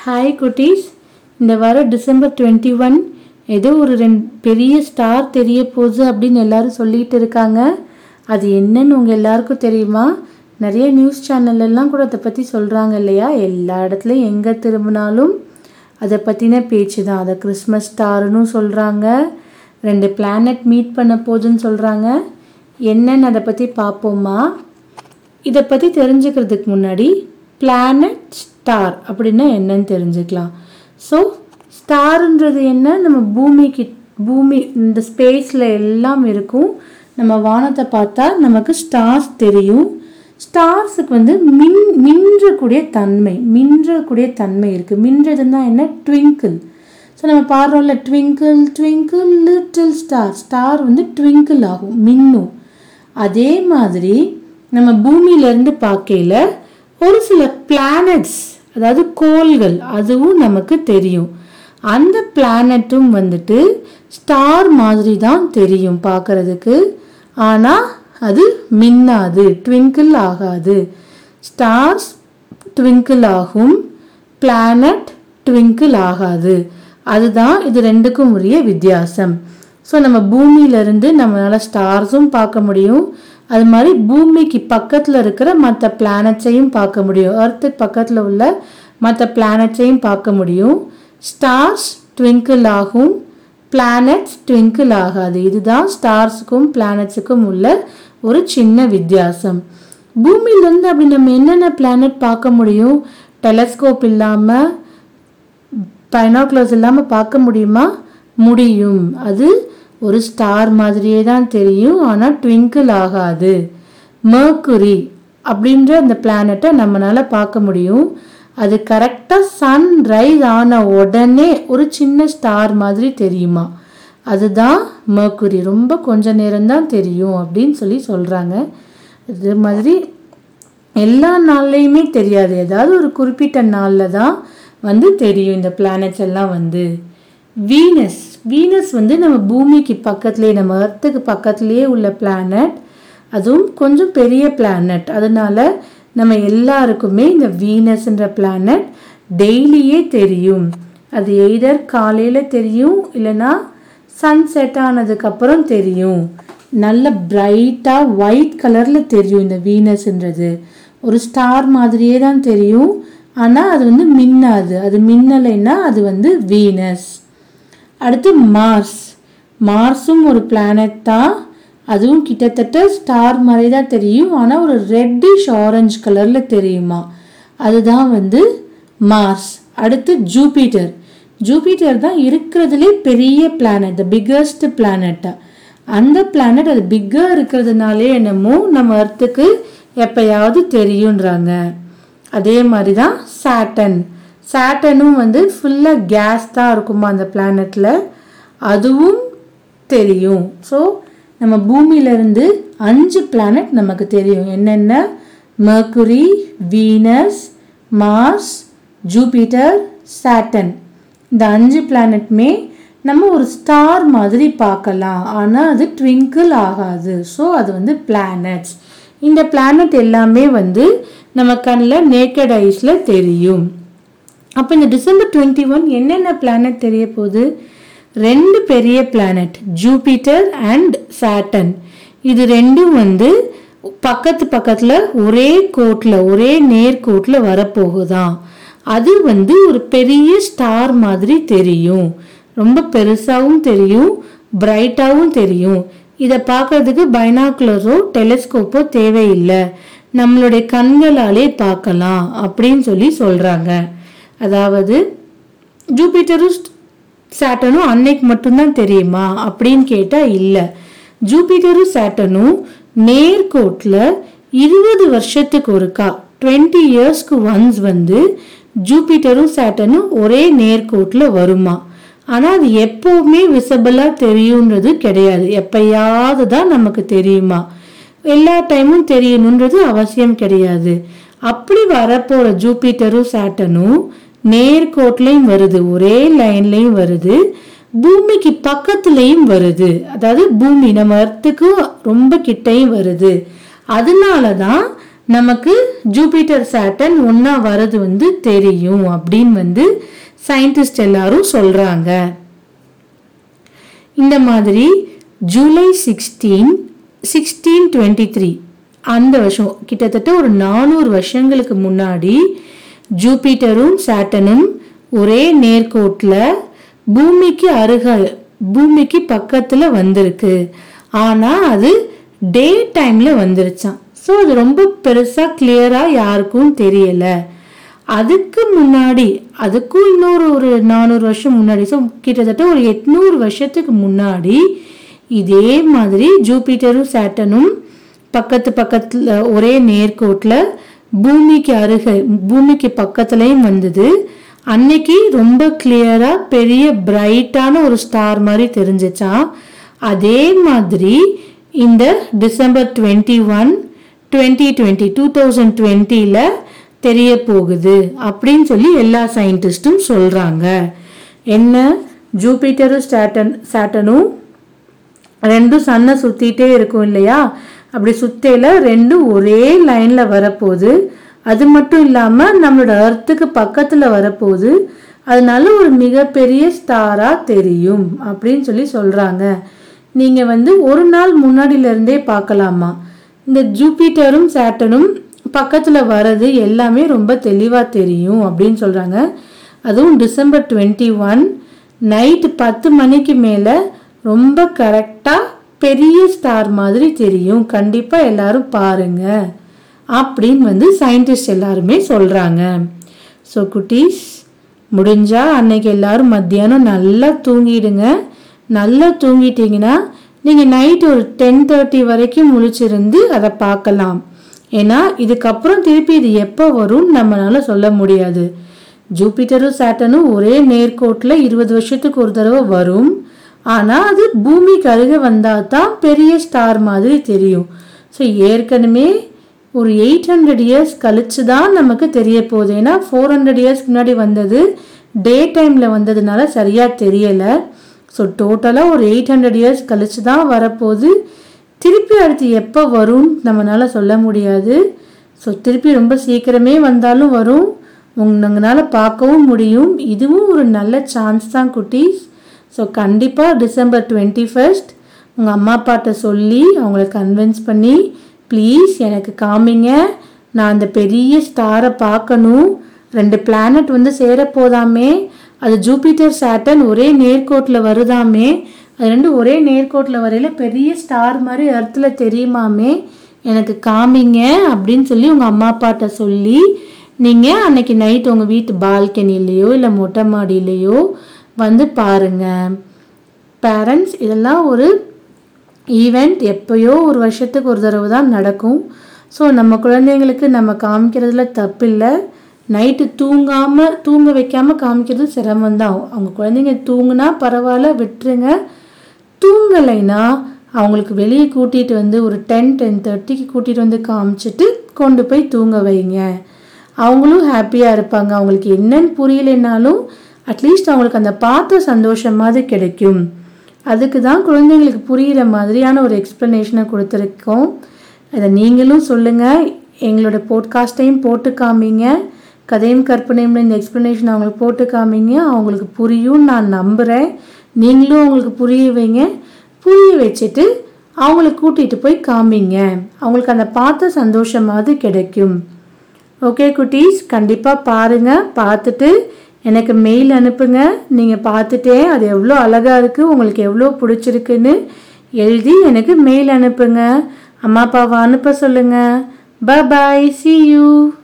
hi குட்டீஸ் இந்த வாரம் டிசம்பர் டுவெண்ட்டி ஒன் ஏதோ ஒரு ரெண்டு பெரிய ஸ்டார் தெரிய போகுது அப்படின்னு எல்லாரும் சொல்லிட்டு இருக்காங்க அது என்னன்னு உங்கள் எல்லாருக்கும் தெரியுமா நிறைய நியூஸ் சேனல் எல்லாம் கூட அதை பற்றி சொல்கிறாங்க இல்லையா எல்லா இடத்துலையும் எங்கே திரும்பினாலும் அதை பற்றின பேச்சு தான் அதை கிறிஸ்மஸ் ஸ்டார்னு சொல்கிறாங்க ரெண்டு பிளானட் மீட் பண்ண போகுதுன்னு சொல்கிறாங்க என்னன்னு அதை பற்றி பார்ப்போமா இதை பற்றி தெரிஞ்சுக்கிறதுக்கு முன்னாடி பிளானட் ஸ்டார் அப்படின்னா என்னன்னு தெரிஞ்சுக்கலாம் ஸோ ஸ்டாருன்றது என்ன நம்ம பூமிக்கு பூமி இந்த ஸ்பேஸில் எல்லாம் இருக்கும் நம்ம வானத்தை பார்த்தா நமக்கு ஸ்டார்ஸ் தெரியும் ஸ்டார்ஸுக்கு வந்து மின் மின்றக்கூடிய தன்மை மின்றக்கூடிய தன்மை இருக்குது மின்றதுன்னா என்ன ட்விங்கிள் ஸோ நம்ம பாடுறோம்ல twinkle twinkle little star star வந்து ட்விங்கிள் ஆகும் மின்னும் அதே மாதிரி நம்ம பூமியிலேருந்து பார்க்கையில ஒரு சில பிளானட்ஸ் அதாவது கோள்கள் அதுவும் நமக்கு தெரியும் அந்த பிளானட்டும் வந்துட்டு ஸ்டார் மாதிரி தான் தெரியும் பார்க்கறதுக்கு ஆனால் அது மின்னாது ட்விங்கிள் ஆகாது ஸ்டார்ஸ் ட்விங்கிள் ஆகும் பிளானட் ட்விங்கிள் ஆகாது அதுதான் இது ரெண்டுக்கும் உரிய வித்தியாசம் ஸோ நம்ம பூமியிலேருந்து நம்மளால் ஸ்டார்ஸும் பார்க்க முடியும் அது மாதிரி பூமிக்கு பக்கத்தில் இருக்கிற மற்ற பிளானட்ஸையும் பார்க்க முடியும் எர்த்துக்கு பக்கத்தில் உள்ள மற்ற பிளானட்ஸையும் பார்க்க முடியும் ஸ்டார்ஸ் ட்விங்கிள் ஆகும் பிளானட்ஸ் ட்விங்கிள் ஆகாது இதுதான் ஸ்டார்ஸுக்கும் பிளானட்ஸுக்கும் உள்ள ஒரு சின்ன வித்தியாசம் பூமியிலேருந்து அப்படி நம்ம என்னென்ன பிளானட் பார்க்க முடியும் டெலஸ்கோப் இல்லாமல் பைனாக்குலர்ஸ் இல்லாமல் பார்க்க முடியுமா முடியும் அது ஒரு ஸ்டார் மாதிரியே தான் தெரியும் ஆனால் ட்விங்கிள் ஆகாது மர்க்குரி அப்படின்ற அந்த பிளானட்டை நம்மளால் பார்க்க முடியும் அது கரெக்டாக சன் ரைஸ் ஆன உடனே ஒரு சின்ன ஸ்டார் மாதிரி தெரியுமா அதுதான் மர்க்குரி ரொம்ப கொஞ்ச நேரம்தான் தெரியும் அப்படின்னு சொல்லி சொல்கிறாங்க இது மாதிரி எல்லா நாள்லையுமே தெரியாது ஏதாவது ஒரு குறிப்பிட்ட நாளில் தான் வந்து தெரியும் இந்த பிளானட்ஸ் எல்லாம் வந்து வீனஸ் வீனஸ் வந்து நம்ம பூமிக்கு பக்கத்துலேயே நம்ம எர்த்துக்கு பக்கத்துலேயே உள்ள பிளானட் அதுவும் கொஞ்சம் பெரிய பிளானட் அதனால நம்ம எல்லாருக்குமே இந்த வீனஸ்ன்ற பிளானட் டெய்லியே தெரியும் அது எய்தர் காலையில் தெரியும் இல்லைன்னா சன்செட் ஆனதுக்கப்புறம் தெரியும் நல்ல பிரைட்டாக ஒயிட் கலரில் தெரியும் இந்த வீனஸ்ன்றது ஒரு ஸ்டார் மாதிரியே தான் தெரியும் ஆனால் அது வந்து மின்னாது அது மின்னலைன்னா அது வந்து வீனஸ் அடுத்து மார்ஸ் மார்ஸும் ஒரு பிளானட் தான் அதுவும் கிட்டத்தட்ட ஸ்டார் மாதிரி தான் தெரியும் ஆனால் ஒரு ரெட்டிஷ் ஆரஞ்சு கலரில் தெரியுமா அதுதான் வந்து மார்ஸ் அடுத்து ஜூபிட்டர் ஜூபிட்டர் தான் இருக்கிறதுலே பெரிய பிளானட் த பிக்கஸ்ட் பிளானட் அந்த பிளானட் அது பிக்காக இருக்கிறதுனாலே என்னமோ நம்ம அர்த்துக்கு எப்பயாவது தெரியுன்றாங்க அதே மாதிரி தான் சாட்டன் சாட்டனும் வந்து ஃபுல்லாக கேஸ் தான் இருக்குமா அந்த பிளானட்டில் அதுவும் தெரியும் ஸோ நம்ம பூமியிலேருந்து அஞ்சு பிளானட் நமக்கு தெரியும் என்னென்ன Mercury Venus Mars Jupiter Saturn இந்த அஞ்சு பிளானட்மே நம்ம ஒரு ஸ்டார் மாதிரி பார்க்கலாம் ஆனால் அது ட்விங்கிள் ஆகாது ஸோ அது வந்து பிளானட்ஸ் இந்த பிளானட் எல்லாமே வந்து நம்ம கண்ணில் நேக்கட் ஐஸில் தெரியும் அப்போ இந்த டிசம்பர் டுவெண்ட்டி ஒன் என்னென்ன பிளானட் தெரிய போகுது ரெண்டு பெரிய பிளானட் ஜூபிட்டர் அண்ட் சாட்டன் இது ரெண்டும் வந்து பக்கத்து பக்கத்தில் ஒரே கோட்டில் ஒரே நேர்கோட்டில் வரப்போகுதான் அது வந்து ஒரு பெரிய ஸ்டார் மாதிரி தெரியும் ரொம்ப பெருசாகவும் தெரியும் பிரைட்டாகவும் தெரியும் இதை பார்க்கறதுக்கு பைனாக்குலரோ டெலிஸ்கோப்போ தேவையில்லை நம்மளுடைய கண்களாலே பார்க்கலாம் அப்படின்னு சொல்லி சொல்கிறாங்க அதாவது ஜூபிட்டரும் சாட்டனும் அன்னைக்கு மட்டும்தான் தெரியுமா அப்படின்னு கேட்டால் இல்லை ஜூபிட்டரும் சாட்டனும் நேர்கோட்டில் இருபது வருஷத்துக்கு ஒருக்கா டுவெண்ட்டி இயர்ஸ்க்கு ஒன்ஸ் வந்து ஜூபிட்டரும் சாட்டனும் ஒரே நேர்கோட்டில் வருமா ஆனால் அது எப்போவுமே விசபிளாக தெரியுன்றது கிடையாது எப்பயாவது தான் நமக்கு தெரியுமா எல்லா டைமும் தெரியணுன்றது அவசியம் கிடையாது அப்படி வரப்போகிற ஜூபிட்டரும் சாட்டனும் நேர்கோட்லையும் வருது ஒரே லைன்லையும் வருது பூமிக்கு பக்கத்துலேயும் வருது அதாவது பூமி நம்ம அர்த்துக்கும் ரொம்ப கிட்டையும் வருது அதனால தான் நமக்கு ஜூபிட்டர் சாட்டன் ஒன்றா வர்றது வந்து தெரியும் அப்படின்னு வந்து சயின்டிஸ்ட் எல்லாரும் சொல்கிறாங்க இந்த மாதிரி ஜூலை சிக்ஸ்டீன் சிக்ஸ்டீன் டுவெண்ட்டி த்ரீ அந்த வருஷம் கிட்டத்தட்ட ஒரு நானூறு வருஷங்களுக்கு முன்னாடி ஜூபிட்டரும் சாட்டனும் ஒரே நேர்கோட்டில் பூமிக்கு அருகில் பூமிக்கு பக்கத்தில் வந்திருக்கு ஆனால் அது டே டைமில் வந்துருச்சான் ஸோ அது ரொம்ப பெருசாக கிளியராக யாருக்கும் தெரியலை அதுக்கு முன்னாடி அதுக்கும் இன்னொரு ஒரு நானூறு வருஷம் முன்னாடி ஸோ கிட்டத்தட்ட ஒரு எட்நூறு வருஷத்துக்கு முன்னாடி இதே மாதிரி ஜூபிட்டரும் சேட்டனும் பக்கத்து பக்கத்தில் ஒரே நேர்கோட்டில் பூமிக்கு அருகே பூமிக்கு பக்கத்துலேயும் வந்தது அன்னைக்கு ரொம்ப கிளியராக பெரிய பிரைட்டான ஒரு ஸ்டார் மாதிரி தெரிஞ்சிச்சான் அதே மாதிரி இந்த December twenty one twenty twenty two thousand டுவெண்ட்டியில் தெரிய போகுது அப்படின்னு சொல்லி எல்லா சயின்டிஸ்ட்டும் சொல்கிறாங்க என்ன ஜூபிட்டரும் ஸ்டாட்டன் சாட்டனும் ரெண்டும் சன்னை சுற்றிட்டே இருக்கும் இல்லையா அப்படி சுத்தையில் ரெண்டும் ஒரே லைனில் வரப்போகுது அது மட்டும் இல்லாமல் நம்மளோட அர்த்துக்கு பக்கத்தில் வரப்போகுது அதனால ஒரு மிகப்பெரிய ஸ்டாராக தெரியும் அப்படின்னு சொல்லி சொல்கிறாங்க நீங்கள் வந்து ஒரு நாள் முன்னாடியிலேருந்தே பார்க்கலாமா இந்த ஜூபிட்டரும் சேட்டனும் பக்கத்தில் வர்றது எல்லாமே ரொம்ப தெளிவாக தெரியும் அப்படின்னு சொல்கிறாங்க அதுவும் டிசம்பர் டுவெண்ட்டி ஒன் நைட்டு பத்து மணிக்கு மேலே ரொம்ப கரெக்டாக பெரிய ஸ்டார் மாதிரி தெரியும் கண்டிப்பாக எல்லாரும் பாருங்க அப்படின்னு வந்து சயின்டிஸ்ட் எல்லாருமே சொல்கிறாங்க ஸோ குட்டீஸ் முடிஞ்சா அன்னைக்கு எல்லாரும் மத்தியானம் நல்லா தூங்கிடுங்க நல்லா தூங்கிட்டீங்கன்னா நீங்கள் நைட் ஒரு டென் தேர்ட்டி வரைக்கும் முழிச்சிருந்து அதை பார்க்கலாம் ஏன்னா இதுக்கப்புறம் திருப்பி இது எப்போ வரும்னு நம்மளால சொல்ல முடியாது ஜூபிட்டரும் சேட்டனும் ஒரே நேர்கோட்டில் இருபது வருஷத்துக்கு ஒரு தடவை வரும் ஆனால் அது பூமிக்கு அருகே வந்தால் தான் பெரிய ஸ்டார் மாதிரி தெரியும் ஸோ ஏற்கனவே ஒரு எயிட் ஹண்ட்ரட் இயர்ஸ் கழிச்சு தான் நமக்கு தெரிய போகுது ஏன்னா ஃபோர் ஹண்ட்ரட் இயர்ஸ்க்கு முன்னாடி வந்தது டே டைமில் வந்ததுனால சரியாக தெரியலை ஸோ டோட்டலாக ஒரு எயிட் ஹண்ட்ரட் இயர்ஸ் கழிச்சு தான் வரப்போகுது திருப்பி அடுத்து எப்போ வரும்னு நம்மளால சொல்ல முடியாது ஸோ திருப்பி ரொம்ப சீக்கிரமே வந்தாலும் வரும் உங்களால் பார்க்கவும் முடியும் இதுவும் ஒரு நல்ல சான்ஸ் தான் குட்டீஸ் ஸோ கண்டிப்பாக டிசம்பர் டுவெண்ட்டி ஃபர்ஸ்ட் உங்கள் அம்மா அப்பாட்ட சொல்லி அவங்கள கன்வின்ஸ் பண்ணி ப்ளீஸ் எனக்கு காமிங்க நான் அந்த பெரிய ஸ்டாரை பார்க்கணும் ரெண்டு பிளானட் வந்து சேரப்போதாமே அது ஜூபிட்டர் சாட்டன் ஒரே நேர்கோட்டில் வருதாமே அது ரெண்டு ஒரே நேர்கோட்டில் வரையில பெரிய ஸ்டார் மாதிரி அர்த்தில் தெரியுமாமே எனக்கு காமிங்க அப்படின்னு சொல்லி உங்கள் அம்மா அப்பாட்ட சொல்லி நீங்கள் அன்னைக்கு நைட் உங்கள் வீட்டு பால்கனிலேயோ இல்லை மொட்டை மாடியிலையோ வந்து பாருங்க பேரண்ட்ஸ் இதெல்லாம் ஒரு ஈவெண்ட் எப்பயோ ஒரு வருஷத்துக்கு ஒரு தடவை தான் நடக்கும் ஸோ நம்ம குழந்தைங்களுக்கு நம்ம காமிக்கிறதுல தப்பில்லை நைட்டு தூங்காமல் தூங்க வைக்காமல் காமிக்கிறது சிரமம்தான் அவங்க குழந்தைங்க தூங்குனா பரவாயில்ல விட்டுருங்க தூங்கலைன்னா அவங்களுக்கு வெளியே கூட்டிகிட்டு வந்து ஒரு டென் டென் தேர்ட்டிக்கு கூட்டிகிட்டு வந்து காமிச்சிட்டு கொண்டு போய் தூங்க வைங்க அவங்களும் ஹாப்பியாக இருப்பாங்க அவங்களுக்கு என்னன்னு புரியலைன்னாலும் அட்லீஸ்ட் அவங்களுக்கு அந்த பார்த்த சந்தோஷமாவது கிடைக்கும் அதுக்கு தான் குழந்தைங்களுக்கு புரிகிற மாதிரியான ஒரு எக்ஸ்ப்ளனேஷனை கொடுத்துருக்கோம் அதை நீங்களும் சொல்லுங்கள் எங்களோட போட்காஸ்ட்டையும் போட்டு காமிங்க கதையும் கற்பனையும் இந்த எக்ஸ்ப்ளனேஷன் அவங்களுக்கு போட்டு காமிங்க அவங்களுக்கு புரியும் நான் நம்புகிறேன் நீங்களும் அவங்களுக்கு புரிய வைங்க புரிய வச்சுட்டு அவங்கள கூட்டிகிட்டு போய் காமிங்க அவங்களுக்கு அந்த பார்த்த சந்தோஷமாவது கிடைக்கும் ஓகே குட்டீஸ் கண்டிப்பாக பாருங்கள் பார்த்துட்டு எனக்கு மெயில் அனுப்புங்க நீங்கள் பார்த்துட்டே அது எவ்வளோ அழகாக இருக்குது உங்களுக்கு எவ்வளோ பிடிச்சிருக்குன்னு எழுதி எனக்கு மெயில் அனுப்புங்க அம்மா அப்பாவை அனுப்ப சொல்லுங்கள் ப பாய் சி யூ